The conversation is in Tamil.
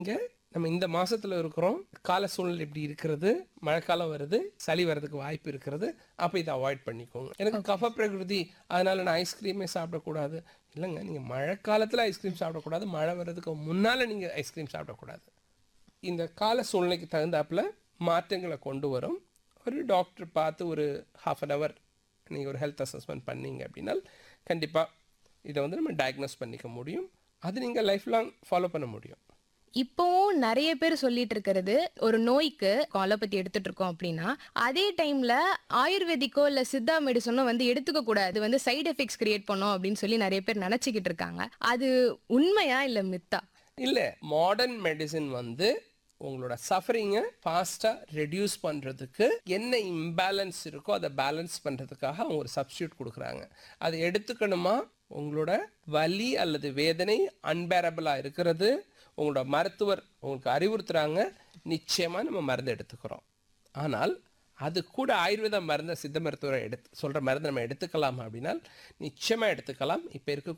இங்க நம்ம இந்த மாசத்துல இருக்கிறோம் கால சூழ்நிலை இப்படி இருக்கிறது மழைக்காலம் வருது சளி வர்றதுக்கு வாய்ப்பு இருக்கிறது அப்போ இதை அவாய்ட் பண்ணிக்கோங்க எனக்கு கஃப பிரகிருதி அதனால நான் ஐஸ்கிரீமே சாப்பிடக்கூடாது இல்லைங்க நீங்கள் மழை காலத்தில் ஐஸ்கிரீம் சாப்பிடக்கூடாது மழை வர்றதுக்கு முன்னால் நீங்கள் ஐஸ்கிரீம் சாப்பிடக்கூடாது இந்த கால சூழ்நிலைக்கு தகுந்தாப்புல மாற்றங்களை கொண்டு வரும் ஒரு டாக்டர் பார்த்து ஒரு ஹாஃப் அன் ஹவர் நீங்கள் ஒரு ஹெல்த் அசஸ்மெண்ட் பண்ணீங்க அப்படின்னா கண்டிப்பாக இதை வந்து நம்ம டயக்னோஸ் பண்ணிக்க முடியும் அது நீங்கள் லைஃப் லாங் ஃபாலோ பண்ண முடியும் இப்போவும் நிறைய பேர் சொல்லிட்டு இருக்கிறது ஒரு நோய்க்கு அலோபதி எடுத்துட்டு இருக்கோம் அப்படின்னா அதே டைம்ல ஆயுர்வேதிக்கோ இல்ல சித்தா மெடிசனோ வந்து எடுத்துக்க கூடாது அது வந்து சைடு எஃபெக்ட்ஸ் கிரியேட் பண்ணும் அப்படின்னு சொல்லி நிறைய பேர் நினைச்சுக்கிட்டு இருக்காங்க அது உண்மையா இல்ல மித்தா இல்லை மாடர்ன் மெடிசின் வந்து உங்களோட சஃபரிங்கை ஃபாஸ்ட்டாக ரெடியூஸ் பண்ணுறதுக்கு என்ன இம்பேலன்ஸ் இருக்கோ அதை பேலன்ஸ் பண்ணுறதுக்காக அவங்க ஒரு சப்ஸ்டியூட் கொடுக்குறாங்க அது எடுத்துக்கணுமா உங்களோட வலி அல்லது வேதனை அன்பேரபிளாக இருக்கிறது உங்களோட மருத்துவர் உங்களுக்கு அறிவுறுத்துறாங்க நிச்சயமாக நம்ம மருந்து எடுத்துக்கிறோம் ஆனால் அது கூட ஆயுர்வேத மருந்தை சித்த மருத்துவரை எடுத்து சொல்கிற மருந்து நம்ம எடுத்துக்கலாம் அப்படின்னா நிச்சயமாக எடுத்துக்கலாம் இப்போ இருக்க